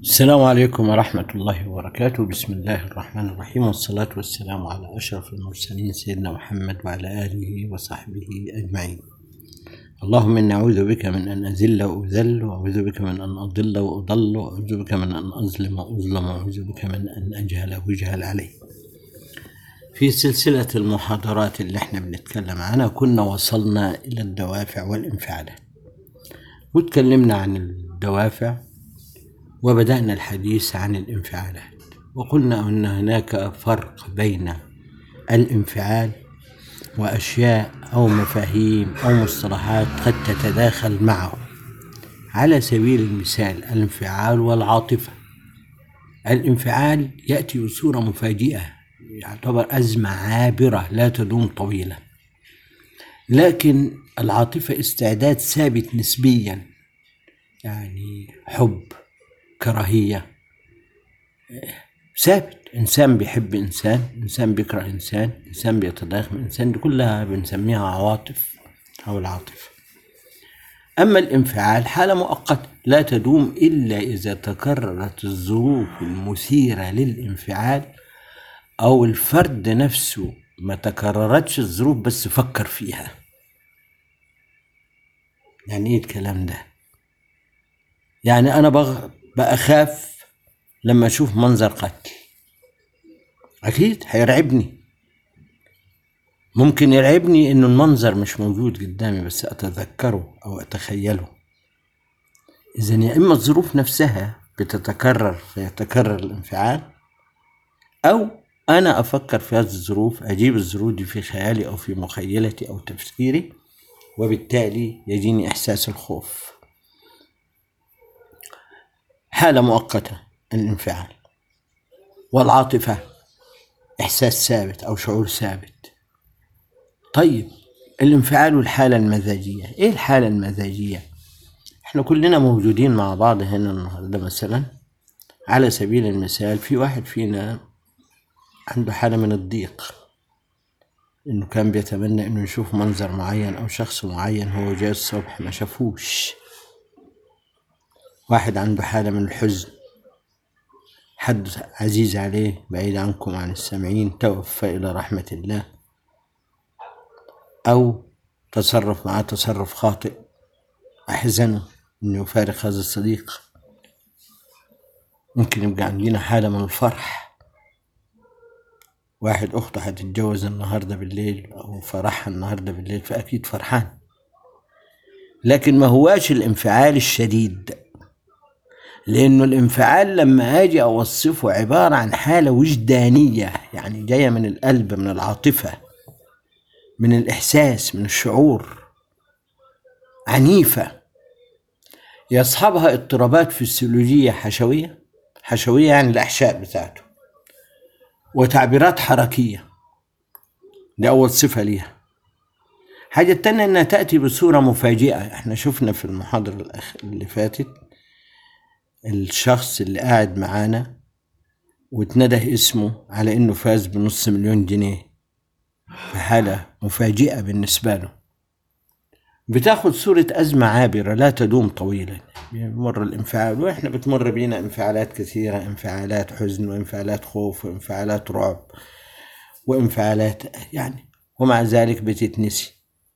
السلام عليكم ورحمة الله وبركاته بسم الله الرحمن الرحيم والصلاة والسلام على أشرف المرسلين سيدنا محمد وعلى آله وصحبه أجمعين اللهم إني أعوذ بك من أن أذل وأذل وأعوذ بك من أن أضل وأضل وأعوذ بك من أن أظلم وأظلم وأعوذ بك من أن أجهل ويجهل علي في سلسلة المحاضرات اللي احنا بنتكلم عنها كنا وصلنا إلى الدوافع والانفعالات واتكلمنا عن الدوافع وبدأنا الحديث عن الانفعالات وقلنا أن هناك فرق بين الانفعال وأشياء أو مفاهيم أو مصطلحات قد تتداخل معه على سبيل المثال الانفعال والعاطفة الانفعال يأتي بصورة مفاجئة يعتبر أزمة عابرة لا تدوم طويلا لكن العاطفة استعداد ثابت نسبيا يعني حب كراهية ثابت إنسان بيحب إنسان إنسان بيكره إنسان إنسان بيتضايق من إنسان دي كلها بنسميها عواطف أو العاطفة أما الانفعال حالة مؤقتة لا تدوم إلا إذا تكررت الظروف المثيرة للانفعال أو الفرد نفسه ما تكررتش الظروف بس فكر فيها يعني إيه الكلام ده يعني أنا بغ... بأخاف لما أشوف منظر قتل أكيد هيرعبني ممكن يرعبني إنه المنظر مش موجود قدامي بس أتذكره أو أتخيله إذا يا إما الظروف نفسها بتتكرر فيتكرر الانفعال أو أنا أفكر في هذه الظروف أجيب الظروف دي في خيالي أو في مخيلتي أو تفكيري وبالتالي يجيني إحساس الخوف حالة مؤقتة الانفعال والعاطفة إحساس ثابت أو شعور ثابت طيب الانفعال والحالة المزاجية إيه الحالة المزاجية؟ إحنا كلنا موجودين مع بعض هنا النهاردة مثلا على سبيل المثال في واحد فينا عنده حالة من الضيق إنه كان بيتمنى إنه يشوف منظر معين أو شخص معين هو جاي الصبح ما شافوش واحد عنده حالة من الحزن حد عزيز عليه بعيد عنكم عن السامعين توفى إلى رحمة الله أو تصرف معاه تصرف خاطئ أحزنه إنه يفارق هذا الصديق ممكن يبقى عندنا حالة من الفرح واحد أخته هتتجوز النهاردة بالليل أو فرحها النهاردة بالليل فأكيد فرحان لكن ما هواش الانفعال الشديد لأنه الانفعال لما أجي أوصفه عبارة عن حالة وجدانية يعني جاية من القلب من العاطفة من الإحساس من الشعور عنيفة يصحبها اضطرابات فسيولوجية حشوية حشوية يعني الأحشاء بتاعته وتعبيرات حركية دي أول صفة ليها حاجة تانية إنها تأتي بصورة مفاجئة احنا شفنا في المحاضرة اللي فاتت الشخص اللي قاعد معانا واتنده اسمه على انه فاز بنص مليون جنيه في حالة مفاجئة بالنسبة له بتاخد صورة أزمة عابرة لا تدوم طويلا بيمر الانفعال واحنا بتمر بينا انفعالات كثيرة انفعالات حزن وانفعالات خوف وانفعالات رعب وانفعالات يعني ومع ذلك بتتنسي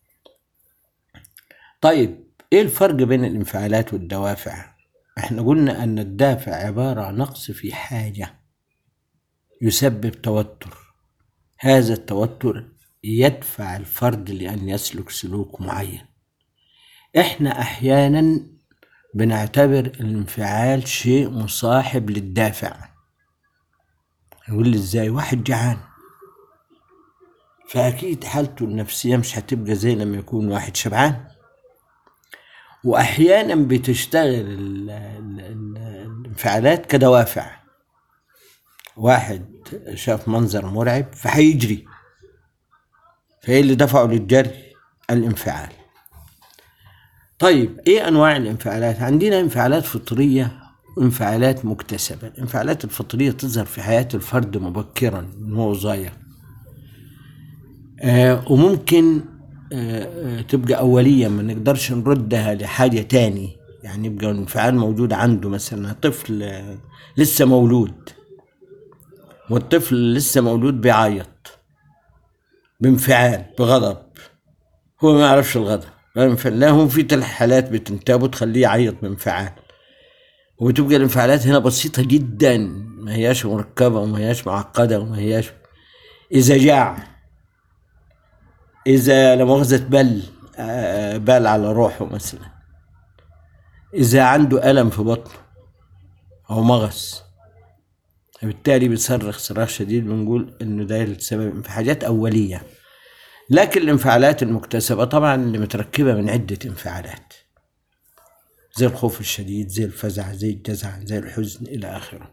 طيب ايه الفرق بين الانفعالات والدوافع احنا قلنا ان الدافع عبارة عن نقص في حاجة يسبب توتر هذا التوتر يدفع الفرد لأن يسلك سلوك معين احنا احيانا بنعتبر الانفعال شيء مصاحب للدافع يقول لي ازاي واحد جعان فاكيد حالته النفسيه مش هتبقى زي لما يكون واحد شبعان واحيانا بتشتغل الانفعالات كدوافع واحد شاف منظر مرعب فهيجري فايه اللي دفعه للجري الانفعال طيب ايه انواع الانفعالات عندنا انفعالات فطريه وانفعالات مكتسبه الانفعالات الفطريه تظهر في حياه الفرد مبكرا من هو صغير آه وممكن آه تبقى أولية ما نقدرش نردها لحاجة تاني يعني يبقى الانفعال موجود عنده مثلا طفل آه، لسه مولود والطفل لسه مولود بيعيط بانفعال بغضب هو ما يعرفش الغضب لا هو في ثلاث حالات بتنتابه تخليه يعيط بانفعال وبتبقى الانفعالات هنا بسيطة جدا ما هياش مركبة وما هياش معقدة وما هياش إذا جاع إذا لا مؤاخذة بل آه، بال على روحه مثلا إذا عنده ألم في بطنه أو مغص فبالتالي بيصرخ صراخ شديد بنقول إنه ده السبب في حاجات أولية لكن الانفعالات المكتسبة طبعا اللي متركبة من عدة انفعالات زي الخوف الشديد زي الفزع زي الجزع زي الحزن إلى آخره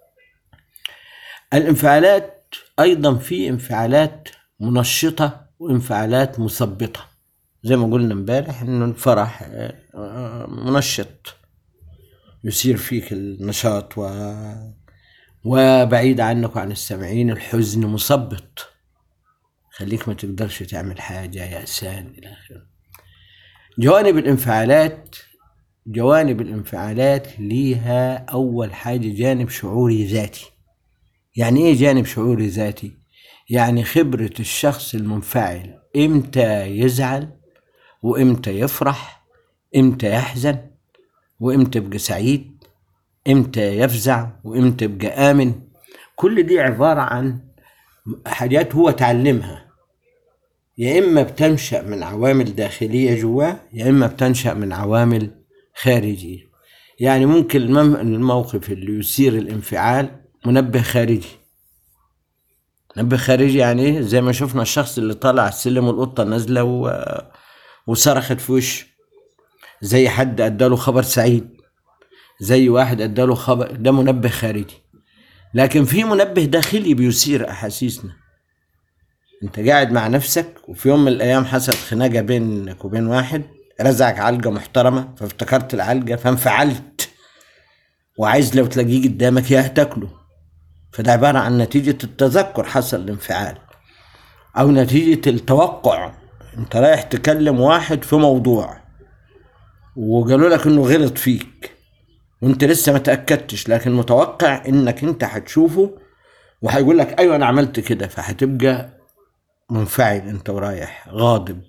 الانفعالات أيضا في انفعالات منشطة وانفعالات مثبطة زي ما قلنا امبارح انه الفرح آه، آه، منشط يثير فيك النشاط و وبعيد عنك وعن السامعين الحزن مثبط خليك ما تقدرش تعمل حاجة يأسان إلى آخره جوانب الانفعالات جوانب الانفعالات ليها أول حاجة جانب شعوري ذاتي يعني إيه جانب شعوري ذاتي؟ يعني خبرة الشخص المنفعل إمتى يزعل وإمتى يفرح إمتى يحزن وإمتى يبقى سعيد إمتى يفزع وإمتى يبقى آمن كل دي عبارة عن حاجات هو تعلمها يا إما بتنشأ من عوامل داخلية جواه يا إما بتنشأ من عوامل خارجية يعني ممكن الموقف اللي يثير الانفعال منبه خارجي منبه خارجي يعني ايه زي ما شفنا الشخص اللي طالع السلم والقطة نازلة و... وصرخت في وشه زي حد اداله خبر سعيد زي واحد اداله خبر ده منبه خارجي لكن في منبه داخلي بيثير احاسيسنا انت قاعد مع نفسك وفي يوم من الايام حصلت خناقه بينك وبين واحد رزعك علقه محترمه فافتكرت العلقه فانفعلت وعايز لو تلاقيه قدامك يا تاكله فده عباره عن نتيجه التذكر حصل الانفعال او نتيجه التوقع انت رايح تكلم واحد في موضوع وقالوا لك انه غلط فيك وانت لسه ما تاكدتش لكن متوقع انك انت هتشوفه وهيقول لك ايوه انا عملت كده فهتبقى منفعل انت ورايح غاضب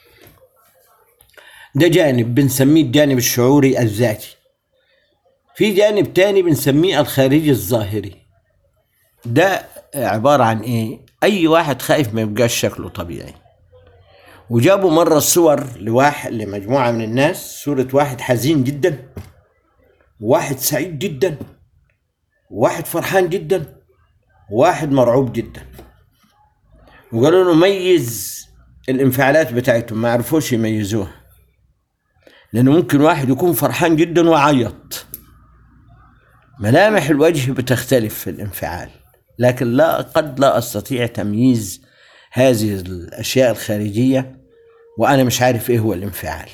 ده جانب بنسميه الجانب الشعوري الذاتي في جانب تاني بنسميه الخارجي الظاهري ده عبارة عن ايه اي واحد خايف ما يبقاش شكله طبيعي وجابوا مرة صور لواحد لمجموعة من الناس صورة واحد حزين جدا واحد سعيد جدا واحد فرحان جدا واحد مرعوب جدا وقالوا له ميز الانفعالات بتاعتهم ما عرفوش يميزوها لأنه ممكن واحد يكون فرحان جدا وعيط ملامح الوجه بتختلف في الانفعال لكن لا قد لا أستطيع تمييز هذه الأشياء الخارجية وأنا مش عارف إيه هو الانفعال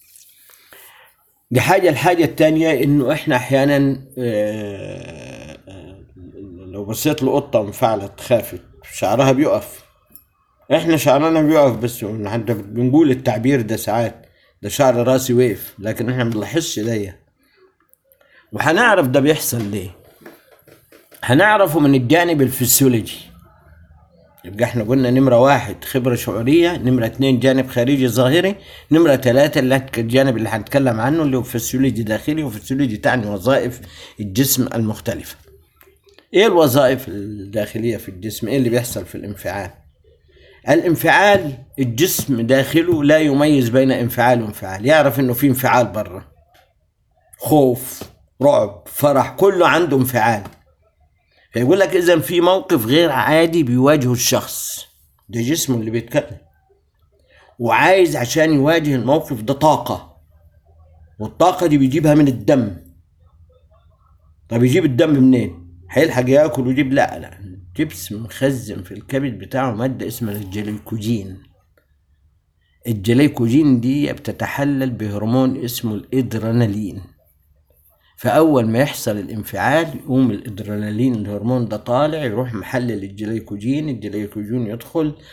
دي حاجة الحاجة التانية إنه إحنا أحيانا آه، آه، لو بصيت لقطة انفعلت خافت شعرها بيقف إحنا شعرنا بيقف بس حتى بنقول التعبير ده ساعات ده شعر راسي وقف لكن إحنا ما بنلاحظش ده وهنعرف ده بيحصل ليه هنعرفه من الجانب الفسيولوجي يبقى احنا قلنا نمرة واحد خبرة شعورية نمرة اتنين جانب خارجي ظاهري نمرة ثلاثة اللي الجانب اللي هنتكلم عنه اللي هو فسيولوجي داخلي وفسيولوجي تعني وظائف الجسم المختلفة ايه الوظائف الداخلية في الجسم ايه اللي بيحصل في الانفعال الانفعال الجسم داخله لا يميز بين انفعال وانفعال يعرف انه في انفعال برا خوف رعب فرح كله عنده انفعال فيقول لك اذا في موقف غير عادي بيواجهه الشخص ده جسمه اللي بيتكلم وعايز عشان يواجه الموقف ده طاقة والطاقة دي بيجيبها من الدم طب يجيب الدم منين؟ هيلحق ياكل ويجيب لا لا الجبس مخزن في الكبد بتاعه مادة اسمها الجليكوجين الجليكوجين دي بتتحلل بهرمون اسمه الادرينالين فاول ما يحصل الانفعال يقوم الادرينالين الهرمون ده طالع يروح محلل الجليكوجين الجليكوجين يدخل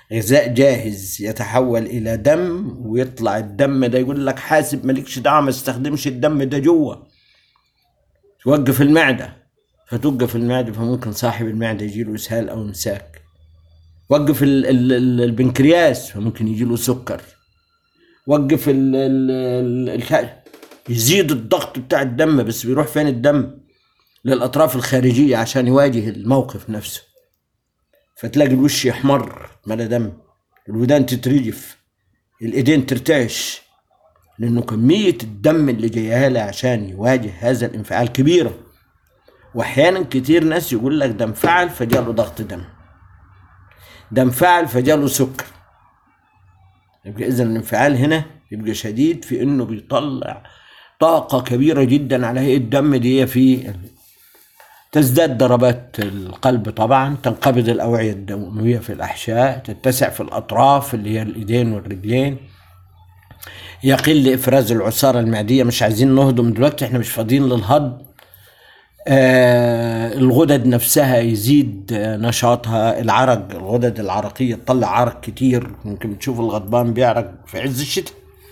غذاء جاهز يتحول الى دم ويطلع الدم ده يقول لك حاسب مالكش دعوه ما استخدمش الدم ده جوه توقف المعده فتوقف المعده فممكن صاحب المعده يجيله اسهال او امساك وقف ال ال ال البنكرياس فممكن يجيله سكر وقف ال ال ال الك- يزيد الضغط بتاع الدم بس بيروح فين الدم للاطراف الخارجيه عشان يواجه الموقف نفسه فتلاقي الوش يحمر ملا دم الودان تترجف الايدين ترتعش لانه كميه الدم اللي جايه له عشان يواجه هذا الانفعال كبيره واحيانا كتير ناس يقول لك ده انفعل فجاله ضغط دم ده انفعل فجاله سكر يبقى اذا الانفعال هنا يبقى شديد في انه بيطلع طاقة كبيرة جدا على هيئة الدم دي في تزداد ضربات القلب طبعا تنقبض الأوعية الدموية في الأحشاء تتسع في الأطراف اللي هي الإيدين والرجلين يقل إفراز العصارة المعدية مش عايزين نهضم دلوقتي احنا مش فاضيين للهضم آه الغدد نفسها يزيد آه، نشاطها العرق الغدد العرقية تطلع عرق كتير ممكن تشوف الغضبان بيعرق في عز الشتاء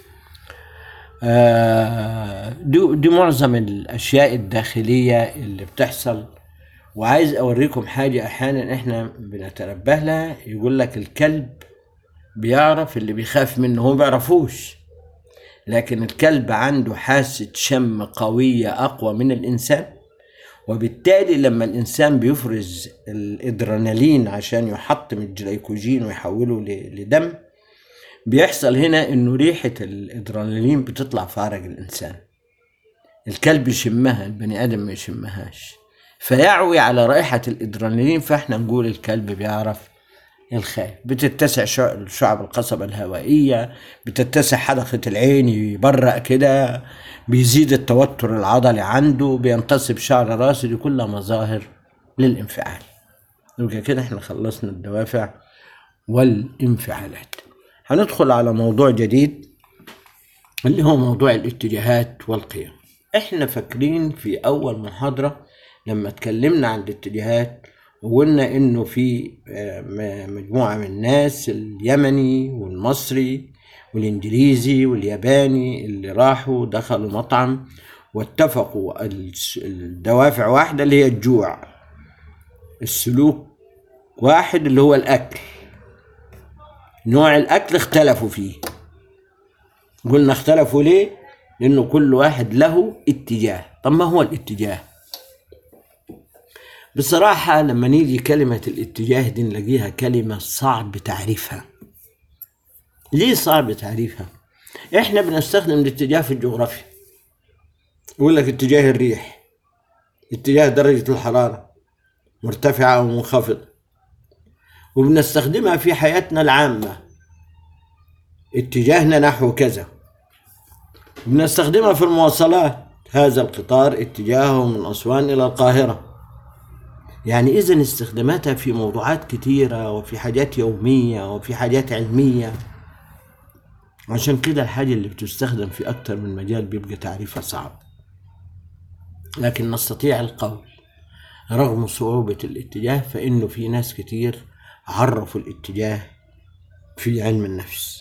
آه، دي, دي معظم الاشياء الداخليه اللي بتحصل وعايز اوريكم حاجه احيانا احنا بنتنبه لها يقول لك الكلب بيعرف اللي بيخاف منه هو ما بيعرفوش لكن الكلب عنده حاسه شم قويه اقوى من الانسان وبالتالي لما الانسان بيفرز الادرينالين عشان يحطم الجليكوجين ويحوله ل- لدم بيحصل هنا انه ريحة الادرينالين بتطلع في عرق الانسان الكلب يشمها البني ادم ما يشمهاش فيعوي على رائحة الادرينالين فاحنا نقول الكلب بيعرف الخايف بتتسع شع- شعب القصبة الهوائية بتتسع حلقة العين يبرق كده بيزيد التوتر العضلي عنده بينتصب شعر راسه دي كلها مظاهر للانفعال يبقى كده احنا خلصنا الدوافع والانفعالات هندخل على موضوع جديد اللي هو موضوع الاتجاهات والقيم احنا فاكرين في اول محاضرة لما اتكلمنا عن الاتجاهات وقلنا انه في آه، م- مجموعة من الناس اليمني والمصري والانجليزي والياباني اللي راحوا دخلوا مطعم واتفقوا الس- الدوافع واحدة اللي هي الجوع السلوك واحد اللي هو الاكل نوع الاكل اختلفوا فيه قلنا اختلفوا ليه لانه كل واحد له اتجاه طب ما هو الاتجاه بصراحة لما نيجي كلمة الاتجاه دي نلاقيها كلمة صعب تعريفها ليه صعب تعريفها احنا بنستخدم الاتجاه في الجغرافيا يقول لك اتجاه الريح اتجاه درجة الحرارة مرتفعة أو منخفضة وبنستخدمها في حياتنا العامة اتجاهنا نحو كذا بنستخدمها في المواصلات هذا القطار اتجاهه من أسوان إلى القاهرة يعني إذا استخداماتها في موضوعات كتيرة وفي حاجات يومية وفي حاجات علمية عشان كده الحاجة اللي بتستخدم في أكتر من مجال بيبقى تعريفها صعب لكن نستطيع القول رغم صعوبة الاتجاه فإنه في ناس كتير عرفوا الاتجاه في علم النفس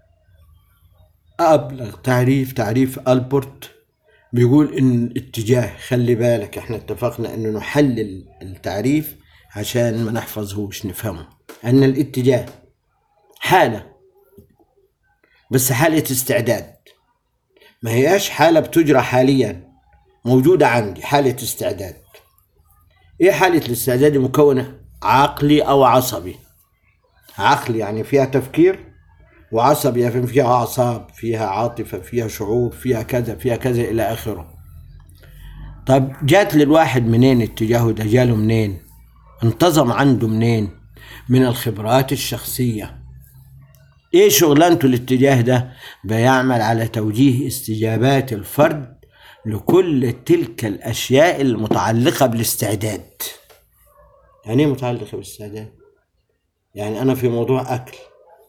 أبلغ تعريف تعريف ألبورت بيقول إن الاتجاه خلي بالك احنا اتفقنا إنه نحلل التعريف عشان ما نحفظهوش نفهمه أن الاتجاه حالة بس حالة استعداد ما هياش حالة بتجرى حاليا موجودة عندي حالة استعداد ايه حالة الاستعداد دي مكونة عقلي او عصبي عقلي يعني فيها تفكير وعصبي يعني فيها اعصاب فيها عاطفة فيها شعور فيها كذا فيها كذا الى اخره طب جات للواحد منين اتجاهه ده جاله منين انتظم عنده منين من الخبرات الشخصية ايه شغلانته الاتجاه ده بيعمل على توجيه استجابات الفرد لكل تلك الاشياء المتعلقه بالاستعداد يعني ايه متعلقه بالاستعداد يعني انا في موضوع اكل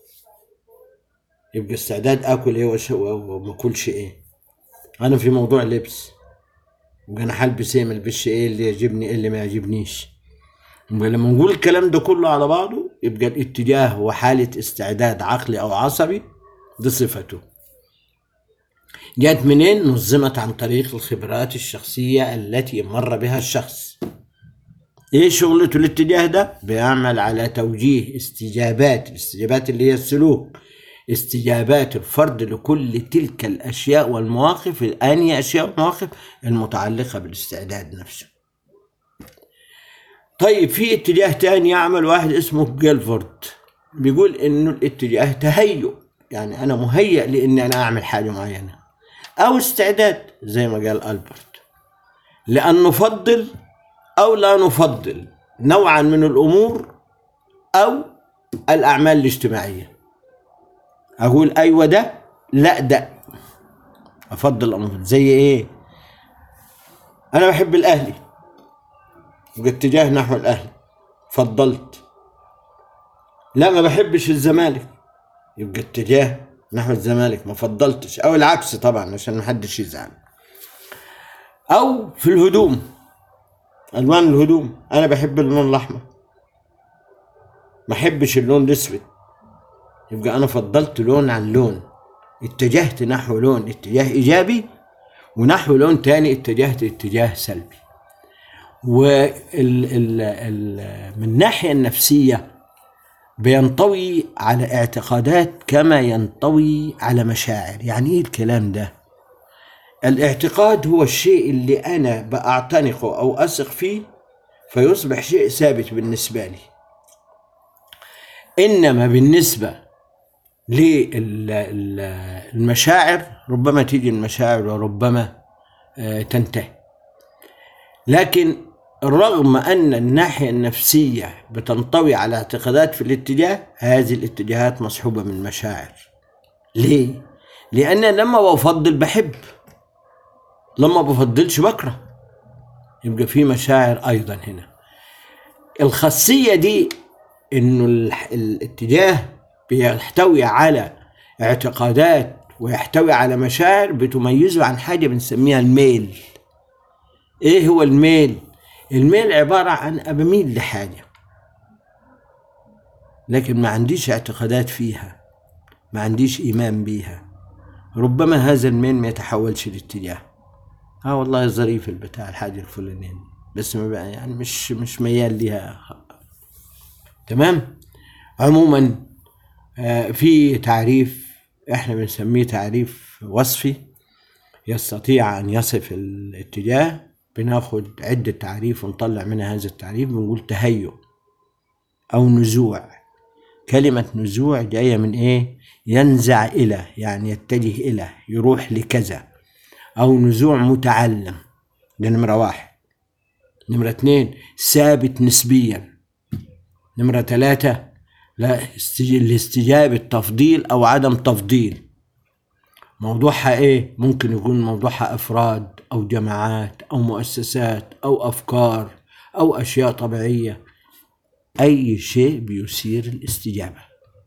يبقى استعداد اكل ايه وش- وما اكلش ايه انا في موضوع لبس يبقى انا هلبس ايه ما البسش ايه اللي يعجبني ايه اللي ما يعجبنيش يبقى لما نقول الكلام ده كله على بعضه يبقى الاتجاه هو حالة استعداد عقلي أو عصبي دي صفته جات منين نظمت عن طريق الخبرات الشخصية التي مر بها الشخص ايه شغلته الاتجاه ده بيعمل على توجيه استجابات الاستجابات اللي هي السلوك استجابات الفرد لكل تلك الاشياء والمواقف انهي اشياء ومواقف المتعلقه بالاستعداد نفسه طيب في اتجاه تاني يعمل واحد اسمه جيلفورد بيقول انه الاتجاه تهيؤ يعني انا مهيئ لاني انا اعمل حاجه معينه او استعداد زي ما قال البرت لان نفضل او لا نفضل نوعا من الامور او الاعمال الاجتماعيه اقول ايوه ده لا ده افضل أمر. زي ايه انا بحب الاهلي واتجاه نحو الاهلي فضلت لا ما بحبش الزمالك يبقى اتجاه نحو الزمالك ما فضلتش او العكس طبعا عشان ما حدش يزعل او في الهدوم الوان الهدوم انا بحب اللون الاحمر ما احبش اللون الاسود يبقى انا فضلت لون عن لون اتجهت نحو لون اتجاه ايجابي ونحو لون تاني اتجهت اتجاه سلبي وال ال ال من الناحيه النفسيه بينطوي على اعتقادات كما ينطوي على مشاعر يعني ايه الكلام ده الاعتقاد هو الشيء اللي انا باعتنقه او اثق فيه فيصبح شيء ثابت بالنسبه لي انما بالنسبه للمشاعر ربما تيجي المشاعر وربما آه، تنتهي لكن رغم ان الناحيه النفسيه بتنطوي على اعتقادات في الاتجاه هذه الاتجاهات مصحوبه من مشاعر ليه لان لما بفضل بحب لما بفضلش بكره يبقى في مشاعر ايضا هنا الخاصيه دي انه الاتجاه بيحتوي على اعتقادات ويحتوي على مشاعر بتميزه عن حاجه بنسميها الميل ايه هو الميل الميل عباره عن بميل لحاجه لكن ما عنديش اعتقادات فيها ما عنديش ايمان بيها ربما هذا الميل ما يتحولش لاتجاه اه والله ظريف البتاع الحاجه الفلانيه بس ما بقى يعني مش مش ميال ليها تمام عموما آه في تعريف احنا بنسميه تعريف وصفي يستطيع ان يصف الاتجاه بناخد عدة تعريف ونطلع منها هذا التعريف بنقول تهيؤ أو نزوع كلمة نزوع جاية من إيه؟ ينزع إلى يعني يتجه إلى يروح لكذا أو نزوع متعلم ده نمرة واحد نمرة اتنين ثابت نسبيا نمرة ثلاثة لا الاستجابة تفضيل أو عدم تفضيل موضوعها ايه ممكن يكون موضوعها افراد او جماعات او مؤسسات او افكار او اشياء طبيعيه اي شيء بيثير الاستجابه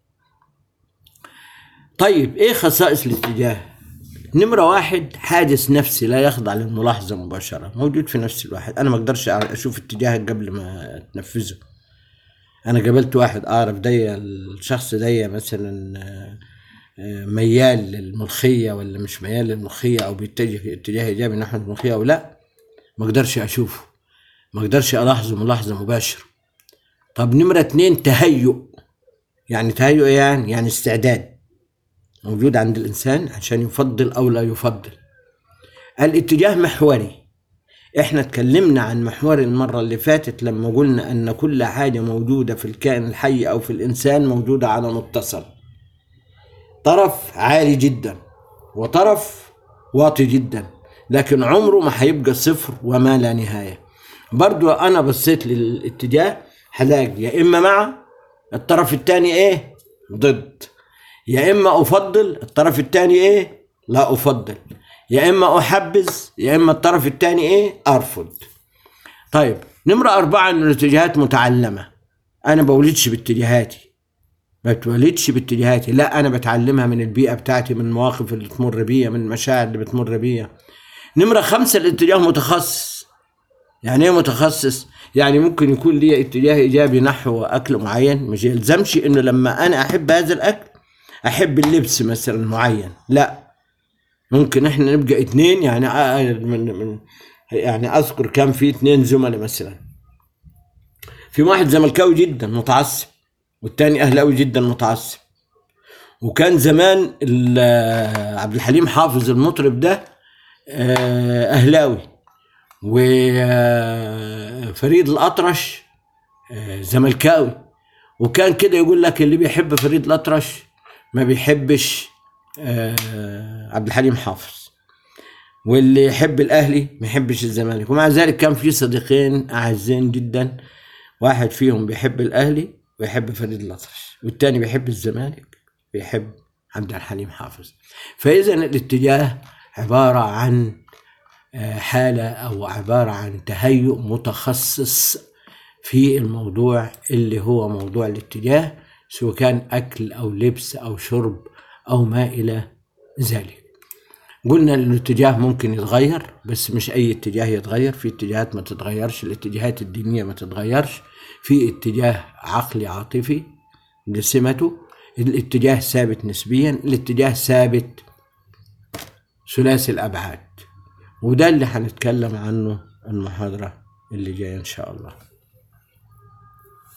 طيب ايه خصائص الاتجاه نمرة واحد حادث نفسي لا يخضع للملاحظة مباشرة موجود في نفس الواحد أنا ما أقدرش أشوف اتجاهك قبل ما تنفذه أنا قابلت واحد أعرف دي الشخص دي مثلا ميال للملخية ولا مش ميال للملخية أو بيتجه اتجاه إيجابي نحو الملخية أو لا ما أقدرش أشوفه ما أقدرش ألاحظه ملاحظة مباشرة طب نمرة اتنين تهيؤ يعني تهيؤ يعني يعني استعداد موجود عند الإنسان عشان يفضل أو لا يفضل الاتجاه محوري احنا اتكلمنا عن محور المرة اللي فاتت لما قلنا ان كل حاجة موجودة في الكائن الحي او في الانسان موجودة على متصل طرف عالي جدا وطرف واطي جدا لكن عمره ما هيبقى صفر وما لا نهاية برضو أنا بصيت للاتجاه هلاقي يا إما مع الطرف الثاني إيه ضد يا إما أفضل الطرف الثاني إيه لا أفضل يا إما أحبذ يا إما الطرف الثاني إيه أرفض طيب نمرة أربعة إن الاتجاهات متعلمة أنا بولدش باتجاهاتي ما بتولدش باتجاهاتي لا انا بتعلمها من البيئه بتاعتي من المواقف اللي تمر بيا من المشاعر اللي بتمر بيا نمره خمسة الاتجاه متخصص يعني ايه متخصص يعني ممكن يكون لي اتجاه ايجابي نحو اكل معين مش يلزمش انه لما انا احب هذا الاكل احب اللبس مثلا معين لا ممكن احنا نبقى اتنين يعني آه، من من يعني اذكر كان في اتنين زملاء مثلا في واحد زملكاوي جدا متعصب والتاني اهلاوي جدا متعصب وكان زمان ال- عبد الحليم حافظ المطرب ده آه، اهلاوي وفريد الاطرش آه، زملكاوي وكان كده يقول لك اللي بيحب فريد الاطرش ما بيحبش آه، عبد الحليم حافظ واللي يحب الاهلي ما يحبش الزمالك ومع ذلك كان في صديقين اعزين جدا واحد فيهم بيحب الاهلي ويحب فريد الاطرش والتاني بيحب الزمالك بيحب عبد الحليم حافظ فاذا الاتجاه عباره عن آه، حاله او عباره عن تهيؤ متخصص في الموضوع اللي هو موضوع الاتجاه سواء كان اكل او لبس او شرب او ما الى ذلك قلنا ان الاتجاه ممكن يتغير بس مش اي اتجاه يتغير في اتجاهات ما تتغيرش الاتجاهات الدينيه ما تتغيرش في اتجاه عقلي عاطفي لسمته الاتجاه ثابت نسبيا الاتجاه ثابت ثلاثي الابعاد وده اللي هنتكلم عنه المحاضره اللي جايه ان شاء الله